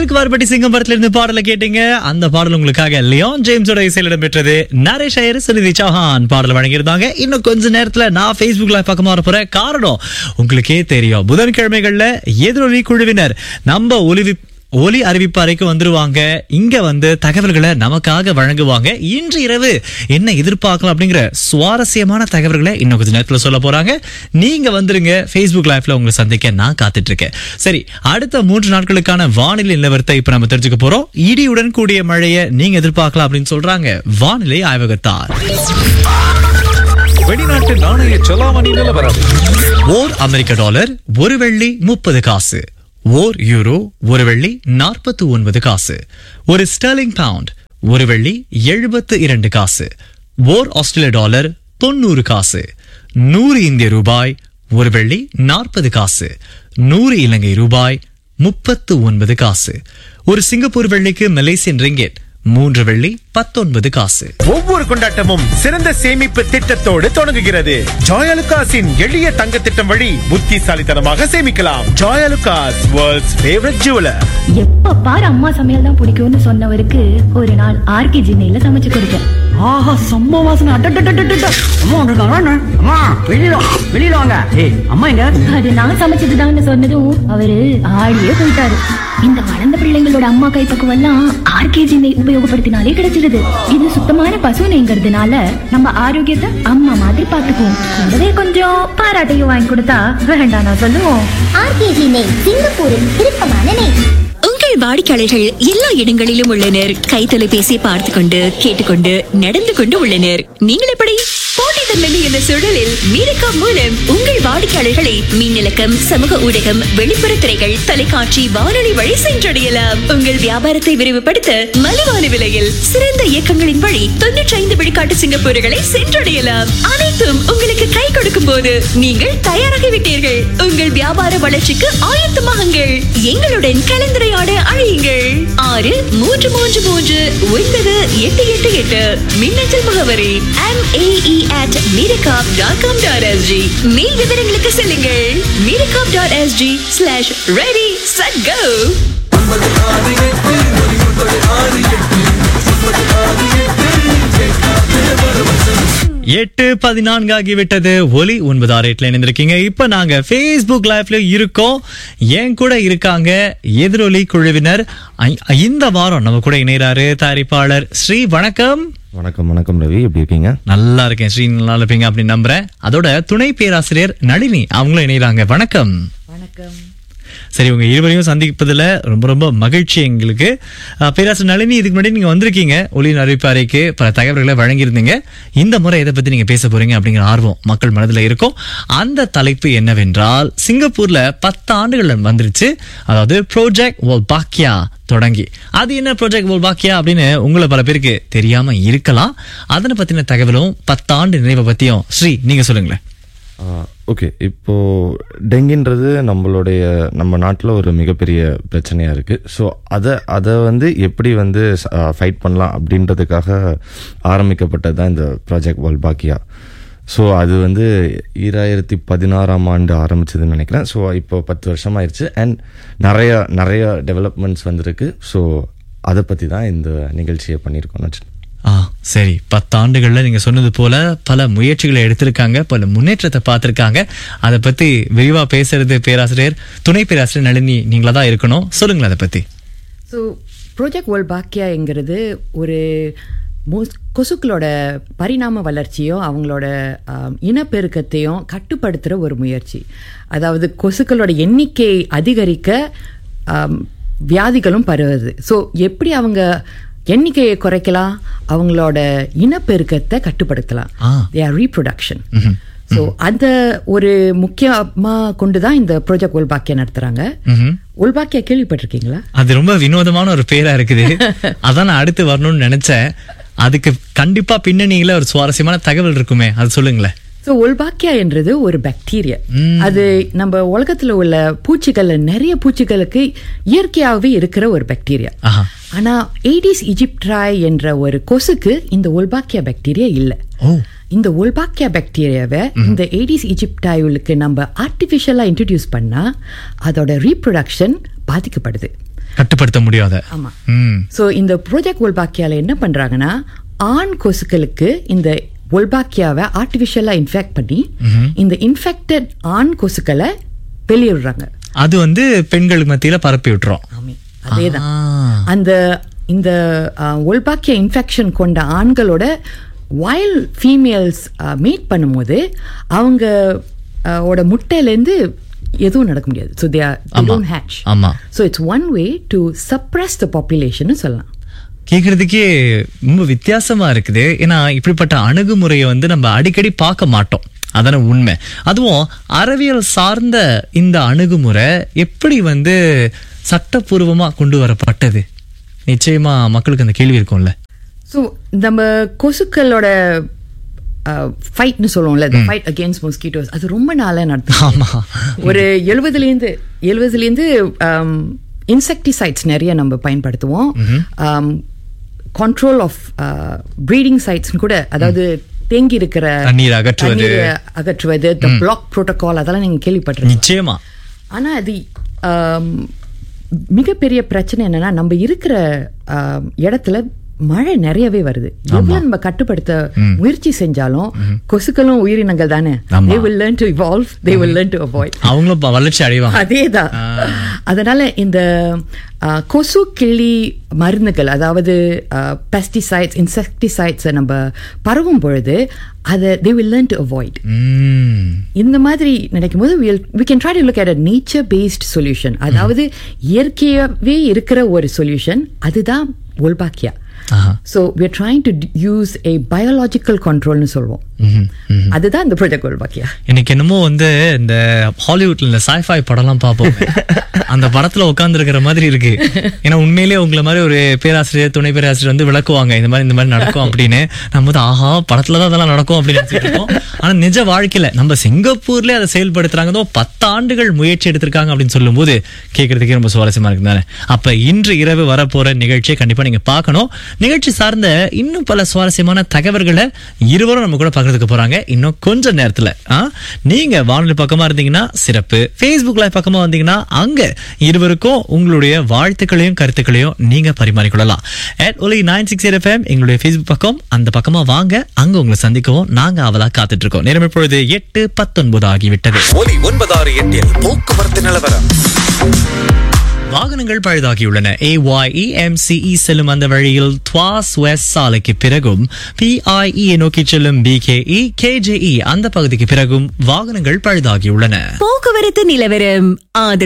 Silk வார்பட்டி சிங்கம் படத்துல இருந்து பாடலை கேட்டீங்க அந்த பாடல் உங்களுக்காக லியோன் ஜேம்ஸோட இசையில் இடம்பெற்றது நரேஷ் ஐயர் சுனிதி சௌஹான் பாடல் வழங்கியிருந்தாங்க இன்னும் கொஞ்ச நேரத்துல நான் ஃபேஸ்புக்ல பக்கமா வர போறேன் காரணம் உங்களுக்கே தெரியும் புதன்கிழமைகள்ல எதிரொலி குழுவினர் நம்ம ஒலிவி ஒலி அறிவிப்பு அறைக்கு வந்துருவாங்க இங்க வந்து தகவல்களை நமக்காக வழங்குவாங்க இன்று இரவு என்ன எதிர்பார்க்கலாம் அப்படிங்கிற சுவாரஸ்யமான தகவல்களை இன்னும் கொஞ்ச நேரத்துல சொல்ல போறாங்க நீங்க வந்துருங்க Facebook லைவ்ல உங்களை சந்திக்க நான் காத்துட்டு இருக்கேன் சரி அடுத்த மூன்று நாட்களுக்கான வானிலை நிலவரத்தை இப்ப நம்ம தெரிஞ்சுக்க போறோம் இடியுடன் கூடிய மழையை நீங்க எதிர்பார்க்கலாம் அப்படின்னு சொல்றாங்க வானிலை ஆய்வகத்தார் வெளிநாட்டு நாணய செலாவணி நிலவரம் ஓர் அமெரிக்க டாலர் ஒரு வெள்ளி முப்பது காசு ஓர் யூரோ ஒரு வெள்ளி நாற்பத்தி ஒன்பது காசு ஒரு ஸ்டெர்லிங் பவுண்ட் ஒரு வெள்ளி எழுபத்து இரண்டு காசு ஓர் ஆஸ்திரேலிய டாலர் தொண்ணூறு காசு நூறு இந்திய ரூபாய் ஒரு வெள்ளி நாற்பது காசு நூறு இலங்கை ரூபாய் முப்பத்து ஒன்பது காசு ஒரு சிங்கப்பூர் வெள்ளிக்கு மலேசியன் ரிங்கெட் மூன்று வெள்ளி பத்தொன்பது காசு ஒவ்வொரு கொண்டாட்டமும் சிறந்த சேமிப்பு திட்டத்தோடு தொடங்குகிறது ஜாயலுகாஸின் எளிய தங்க திட்டம் வழி புத்திசாலித்தனமாக சேமிக்கலாம் ஜாயலுகாஸ் வேர்ல்ட்ஸ் ஃபேவரட் ஜுவலர் எப்ப பாரு அம்மா சமையல் தான் பிடிக்கும்னு சொன்னவருக்கு ஒரு நாள் ஆர்கே ஜின்னையில சமைச்சு கொடுத்தேன் ஆஹா செம்ம வாசனை அட்டட்டட்டட்டட்ட அம்மா ஒன்று இருக்காங்க அம்மா வெளியில வா, வெளியில வாங்க ஏய் அம்மா எங்க அது நான் சமைச்சதுதான்னு சொன்னதும் அவரு ஆடியே போயிட்டாரு இந்த வளர்ந்த பிள்ளைங்களோட அம்மா கைப்பக்குவம் எல்லாம் ஆர்கே ஜின்னை உபயோகப்படுத்தினாலே கிடைச்சிடுது இது சுத்தமான பசு நெய்ங்கிறதுனால நம்ம ஆரோக்கியத்தை அம்மா மாதிரி பாத்துக்குவோம் கூடவே கொஞ்சம் பாராட்டையும் வாங்கி கொடுத்தா வேண்டாம் நான் சொல்லுவோம் ஆர்கேஜி நெய் சிங்கப்பூரின் விருப்பமான நெய் உங்கள் வாடிக்கையாளர்கள் எல்லா இடங்களிலும் உள்ளனர் கை தொலைபேசி பார்த்து கொண்டு கேட்டுக்கொண்டு நடந்து கொண்டு உள்ளனர் நீங்கள் எப்படி போட்டி தன்மை என்ற சூழலில் மீனக்கா மூலம் உங்கள் வாடிக்கையாளர்களை மின்னலக்கம் சமூக ஊடகம் வெளிப்புற திரைகள் தொலைக்காட்சி வானொலி வழி சென்றடையலாம் உங்கள் வியாபாரத்தை விரிவுபடுத்த மலிவான விலையில் சிறந்த இயக்கங்களின் வழி தொன்னூற்றி ஐந்து விழுக்காட்டு சிங்கப்பூர்களை சென்றடையலாம் அனைத்தும் உங்களுக்கு கை கொடுக்கும் போது நீங்கள் தயாராகிவிட்டீர்கள் உங்கள் வியாபார வளர்ச்சிக்கு ஆயத்தமாகுங்கள் எங்களுடன் கலந்துரையாட அழையுங்கள் ஆறு மூன்று மூன்று மூன்று ஒன்பது எட்டு எட்டு எட்டு மின்னஞ்சல் முகவரி எம் ஏஇ அட் மீரகாப் டாட் காம் டாட் எஸ்ஜி மேல் விவரங்களுக்கு செல்லுங்கள் மீரகாப் dot SG slash ready set go எட்டு பதினான்கு ஆகிவிட்டது ஒலி ஒன்பது ஆறு எட்டுல இணைந்திருக்கீங்க இப்ப நாங்க Facebook லைவ்ல இருக்கோம் என் கூட இருக்காங்க எதிரொலி குழுவினர் ஐ- இந்த வாரம் நம்ம கூட இணைகிறாரு தயாரிப்பாளர் ஸ்ரீ வணக்கம் வணக்கம் வணக்கம் ரவி எப்படி இருக்கீங்க நல்லா இருக்கேன் ஸ்ரீ நல்லா இருப்பீங்க அப்படின்னு நம்புறேன் அதோட துணை பேராசிரியர் நளினி அவங்களும் இணைகிறாங்க வணக்கம் வணக்கம் சரி உங்க இருவரையும் சந்திப்பதுல ரொம்ப ரொம்ப மகிழ்ச்சி எங்களுக்கு அஹ், பேராசிரியர் நளினி இதுக்கு முன்னாடி நீங்க வந்திருக்கீங்க ஒளியின் அறிவிப்பு அறைக்கு பல தகவல்களை வழங்கியிருந்தீங்க இந்த முறை எதை பத்தி நீங்க பேச போறீங்க அப்படிங்கிற ஆர்வம் மக்கள் மனதில் இருக்கும் அந்த தலைப்பு என்னவென்றால் சிங்கப்பூர்ல பத்து ஆண்டுகள் வந்துருச்சு அதாவது ப்ரோஜெக்ட் பாக்கியா தொடங்கி அது என்ன ப்ராஜெக்ட் பாக்கியா அப்படின்னு உங்களை பல பேருக்கு தெரியாம இருக்கலாம் அதனை பத்தின தகவலும் பத்தாண்டு நினைவை பத்தியும் ஸ்ரீ நீங்க சொல்லுங்களேன் ஓகே இப்போ டெங்கின்றது நம்மளுடைய நம்ம நாட்டில் ஒரு மிகப்பெரிய பிரச்சனையாக இருக்குது ஸோ அதை அதை வந்து எப்படி வந்து ஃபைட் பண்ணலாம் அப்படின்றதுக்காக ஆரம்பிக்கப்பட்டது தான் இந்த ப்ராஜெக்ட் வால்பாக்கியா ஸோ அது வந்து ஈராயிரத்தி பதினாறாம் ஆண்டு ஆரம்பிச்சதுன்னு நினைக்கிறேன் ஸோ இப்போ பத்து வருஷம் ஆயிடுச்சு அண்ட் நிறைய நிறைய டெவலப்மெண்ட்ஸ் வந்திருக்கு ஸோ அதை பற்றி தான் இந்த நிகழ்ச்சியை பண்ணியிருக்கோம் வச்சு ஆ சரி பத்தாண்டுகள்ல நீங்க சொன்னது போல பல முயற்சிகளை எடுத்திருக்காங்க பல முன்னேற்றத்தை பார்த்திருக்காங்க அதை பத்தி விரிவா பேசுறது பேராசிரியர் துணை பேராசிரியர் நளினி நீங்களா தான் இருக்கணும் சொல்லுங்களேன் அதை பத்தி ஸோ ப்ரோஜெக்ட் வேர்ல்ட் பாக்கியாங்கிறது ஒரு மோஸ் கொசுக்களோட பரிணாம வளர்ச்சியும் அவங்களோட ஆம், இனப்பெருக்கத்தையும் கட்டுப்படுத்துகிற ஒரு முயற்சி அதாவது கொசுக்களோட எண்ணிக்கை அதிகரிக்க ஆம், வியாதிகளும் பரவுது ஸோ எப்படி அவங்க எண்ணிக்கையை குறைக்கலாம் அவங்களோட இனப்பெருக்கத்தை கட்டுப்படுத்தலாம் ஆ. ரீப்ரொடக்ஷன் ஸோ அந்த ஒரு முக்கியமாக கொண்டு தான் இந்த ப்ரோஜெக்ட் உல்பாக்கியா நடத்துகிறாங்க ம்ஹும். உல்பாக்கியா கேள்விப்பட்டிருக்கீங்களா அது ரொம்ப வினோதமான ஒரு பேரா இருக்குது அதான் நான் அடுத்து வரணும்னு நினைச்சேன் அதுக்கு கண்டிப்பா பின்னணியில ஒரு சுவாரஸ்யமான தகவல் இருக்குமே அது சொல்லுங்களேன் ஸோ ஒல்பாக்கியா என்றது ஒரு பாக்டீரியா அது நம்ம உலகத்துல உள்ள பூச்சிகள் நிறைய பூச்சிகளுக்கு இயற்கையாகவே இருக்கிற ஒரு பாக்டீரியா ஆஹா. ஆனா ஏடிஸ் இஜிப்ட்ராய் என்ற ஒரு கொசுக்கு இந்த ஒல்பாக்கியா பாக்டீரியா இல்ல ஓ இந்த ஒல்பாக்கியா பாக்டீரியாவை இந்த ஏடிஸ் இஜிப்டாயுலுக்கு நம்ம ஆர்டிஃபிஷியலாக இன்ட்ரடியூஸ் பண்ணா அதோட ரீப்ரொடக்ஷன் பாதிக்கப்படுது கட்டுப்படுத்த முடியாத ஆமா ம் சோ இந்த ப்ராஜெக்ட் ஒல்பாக்கியால என்ன பண்றாங்கன்னா ஆண் கொசுக்களுக்கு இந்த ஒல்பாக்கியாவை ஆர்டிபிஷியலா இன்ஃபெக்ட் பண்ணி இந்த இன்ஃபெக்டட் ஆண் கொசுக்களை வெளியே விடுறாங்க அது வந்து பெண்களுக்கு மத்தியில பரப்பி விட்டுரும் ஆமே அதேதான் ஆ. அந்த இந்த ஒல்பாக்கிய இன்ஃபெக்ஷன் கொண்ட ஆண்களோட வைல்ட் ஃபீமேல்ஸ் மீட் பண்ணும்போது அவங்க அஹ், ஓட முட்டையிலேருந்து எதுவும் நடக்க முடியாது ஸோ தே ஆமா. டோன்ட் ஹேட்ச் ஆமா. So it's one way to suppress the population சொல்லலாம் கேக்குறதுக்கே ரொம்ப வித்தியாசமா இருக்குது ஏன்னா இப்படிப்பட்ட அணுகுமுறையை வந்து நம்ம அடிக்கடி பார்க்க மாட்டோம் அதான உண்மை அதுவும் அறிவியல் சார்ந்த இந்த அணுகுமுறை எப்படி வந்து சட்டப்பூர்வமா கொண்டு வரப்பட்டது நிச்சயமா மக்களுக்கு அந்த கேள்வி இருக்கும்ல ஸோ நம்ம கொசுக்களோட ஃபைட்னு சொல்லுவோம்ல ஃபைட் அகேன்ஸ்ட் மொஸ்கிட்டோஸ் அது ரொம்ப நாளாக நடத்தும் ஆமா ஒரு எழுபதுலேருந்து எழுபதுலேருந்து இன்செக்டிசைட்ஸ் நிறைய நம்ம பயன்படுத்துவோம் கண்ட்ரோல் ஆஃப் ப்ரீடிங் சைட்ஸ் கூட அதாவது தேங்கி இருக்கிற தண்ணீர் அகற்றுவது. தண்ணீரை அகற்றுவது பிளாக் புரோட்டோகால் அதெல்லாம் நீங்க கேள்விப்பட்டிருக்கீங்க நிச்சயமா ஆனா அது ஆம், மிகப்பெரிய பிரச்சனை என்னன்னா நம்ம இருக்கிற ஆம், இடத்துல மழை நிறையவே வருது எவ்வளவு நம்ம கட்டுப்படுத்த முயற்சி செஞ்சாலும் கொசுக்களும் உயிரினங்கள் தானே ஆமா. they will learn to evolve they will learn to avoid அவங்களும் ப- வளர்ச்சி அடைவாங்க அதேதான் அதனால இந்த ஆ, கொசு கிள்ளி மருந்துகள் அதாவது பெஸ்டிசைட்ஸ் இன்செக்டிசைட்ஸ் நம்ம பரவும் பொழுது அதை they will learn to avoid hmm. இந்த மாதிரி நினைக்கும் போது we can try to look at a nature based solution அதாவது இயற்கையாகவே இருக்கிற ஒரு சொல்யூஷன் அதுதான் ஒல்பாக்கியா ஆஹா. So we are trying to use a biological கண்ட்ரோல்னு சொல்வோம் ம்ஹும். ம்ஹும். அதுதான் இந்த ப்ராஜெக்ட் ஒல்பாக்கியா எனக்கு என்னமோ வந்து இந்த ஹாலிவுட்ல இந்த சாய்ஃபை படம்லாம் பார்ப்போம் அந்த படத்துல உட்கார்ந்து இருக்கிற மாதிரி இருக்கு ஏன்னா உண்மையிலேயே உங்களை மாதிரி ஒரு பேராசிரியர் துணை பேராசிரியர் வந்து விளக்குவாங்க இந்த மாதிரி இந்த மாதிரி நடக்கும் அப்படின்னு நம்ம வந்து ஆஹா படத்துல தான் அதெல்லாம் நடக்கும் அப்படின்னு நினைச்சிட்டு இருக்கோம் ஆனா நிஜ வாழ்க்கையில நம்ம சிங்கப்பூர்ல அதை செயல்படுத்துறாங்க அதோ பத்து ஆண்டுகள் முயற்சி எடுத்திருக்காங்க அப்படின்னு சொல்லும்போது கேட்கறதுக்கே ரொம்ப சுவாரஸ்யமா இருக்கு தானே அப்ப இன்று இரவு வரப்போற நிகழ்ச்சியை கண்டிப்பா நீங்க பார்க்கணும் நிகழ்ச்சி சார்ந்த இன்னும் பல சுவாரஸ்யமான தகவல்களை இருவரும் நம்ம கூட பகிர்ந்துக்க போறாங்க இன்னும் கொஞ்ச நேரத்துல ஆ? நீங்க வானொலி பக்கமா இருந்தீங்கன்னா சிறப்பு Facebook லைவ் பக்கமா வந்தீங்கன்னா அங்க இருவருக்கும் உங்களுடைய வாழ்த்துக்களையும் கருத்துக்களையும் நீங்க பரிமாறிக்கொள்ளலாம் at Oli nine six FM எங்களுடைய Facebook பக்கம் அந்த பக்கமா வாங்க அங்க உங்களை சந்திக்கவும் நாங்க அவளா காத்துட்டு இருக்கோம் நேரம் இப்பொழுது எட்டு பத்தொன்பது ஆகிவிட்டது ஒலி ஒன்பதாறு எட்டில் போக்குவரத்து நிலவரம் வாகனங்கள் பழுதாகியுள்ளன ஏஒய்இஎம்சிஇ செல்லும் அந்த வழியில் துவாஸ் வெஸ்ட் சாலைக்கு பிறகும் பிஐஇ நோக்கி செல்லும் பிகேஇ கேஜேஇ அந்த பகுதிக்கு பிறகும் வாகனங்கள் பழுதாகியுள்ளன போக்குவரத்து நிலவரம் ஆதரவு